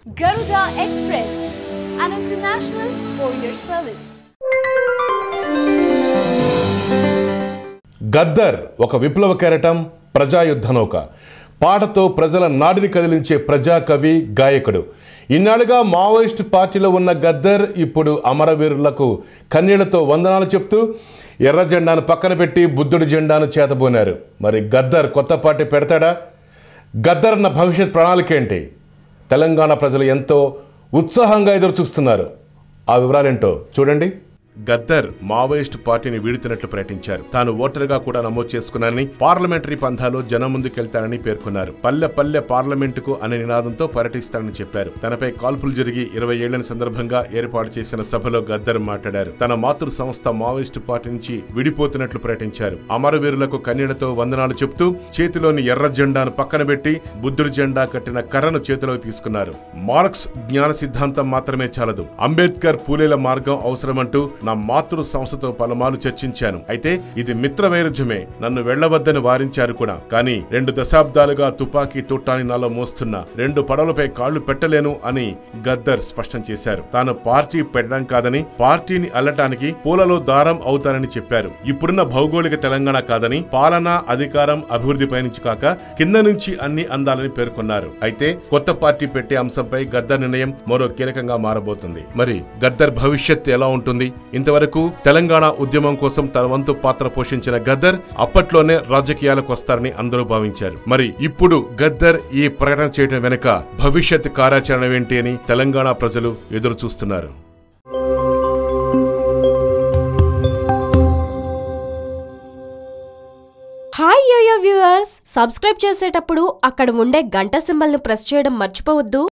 Garuda Express, an international courier service. Gaddar ఒక విప్లవ కెరటం ప్రజాయుద్ధ నౌక పాటతో ప్రజల నాడిని కదిలించే ప్రజాకవి గాయకుడు ఇన్నాళ్ళుగా మావోయిస్టు పార్టీలో ఉన్న గద్దర్ ఇప్పుడు అమరవీరులకు కన్నీళ్లతో వందనాలు చెప్తూ ఎర్ర జెండాను పక్కన పెట్టి బుద్ధుడి జెండాను చేతబోనారు మరి గద్దర్ కొత్త పార్టీ పెడతాడా గద్దర్ అన్న భవిష్యత్ ప్రణాళిక ఏంటి తెలంగాణ ప్రజలు ఎంతో ఉత్సాహంగా ఎదురు చూస్తున్నారు ఆ వివరాలేంటో చూడండి గద్దర్ మావోయిస్టు పార్టీని వీడుతున్నట్లు ప్రకటించారు తాను ఓటరుగా కూడా నమోదు చేసుకున్నానని పార్లమెంటరీ పంథాలో జనం ముందుకెళ్తానని పేర్కొన్నారు పల్లె పల్లె పార్లమెంటుకు అనే నినాదంతో పర్యటిస్తానని చెప్పారు తనపై కాల్పులు జరిగి ఇరవై ఏళ్ల సందర్భంగా ఏర్పాటు చేసిన సభలో గద్దర్ మాట్లాడారు తన మాతృ సంస్థ మావోయిస్టు పార్టీ నుంచి విడిపోతున్నట్లు ప్రకటించారు అమరవీరులకు కన్నీళ్లతో వందనాలు చెప్తూ చేతిలోని ఎర్ర జెండాను పక్కన పెట్టి బుద్ధుడి జెండా కట్టిన కర్రను చేతిలోకి తీసుకున్నారు మార్క్స్ జ్ఞాన సిద్ధాంతం మాత్రమే చాలదు అంబేద్కర్ పూలేల మార్గం అవసరమంటూ నా మాతృ సంస్థతో పలుమార్లు చర్చించాను అయితే ఇది మిత్ర వైరుధ్యమే నన్ను వెళ్లవద్దని వారించారు కూడా కానీ రెండు దశాబ్దాలుగా తుపాకీ తుట్టాని నాలో మోస్తున్న రెండు పడవలపై కాళ్లు పెట్టలేను అని గద్దర్ స్పష్టం చేశారు తాను పార్టీ పెట్టడం కాదని పార్టీని అల్లటానికి పూలలో దారం అవుతానని చెప్పారు ఇప్పుడున్న భౌగోళిక తెలంగాణ కాదని పాలన అధికారం అభివృద్ధి పైనుంచి కాక కింద నుంచి అన్ని అందాలని పేర్కొన్నారు అయితే కొత్త పార్టీ పెట్టే అంశంపై గద్దర్ నిర్ణయం మరో కీలకంగా మారబోతుంది మరి గద్దర్ భవిష్యత్ ఎలా ఉంటుంది ఇంతవరకు తెలంగాణ ఉద్యమం కోసం తన వంతు పాత్ర పోషించిన గద్దర్ అప్పట్లోనే రాజకీయాలకు వస్తారని అందరూ భావించారు మరి ఇప్పుడు గద్దర్ ఈ ప్రకటన చేయడం వెనుక భవిష్యత్ కార్యాచరణ ఏంటి అని తెలంగాణ ప్రజలు ఎదురు చూస్తున్నారు హాయ్ యోయో వ్యూవర్స్ సబ్స్క్రైబ్ చేసేటప్పుడు అక్కడ ఉండే గంట సింబల్ను ప్రెస్ చేయడం మర్చిపోవద్దు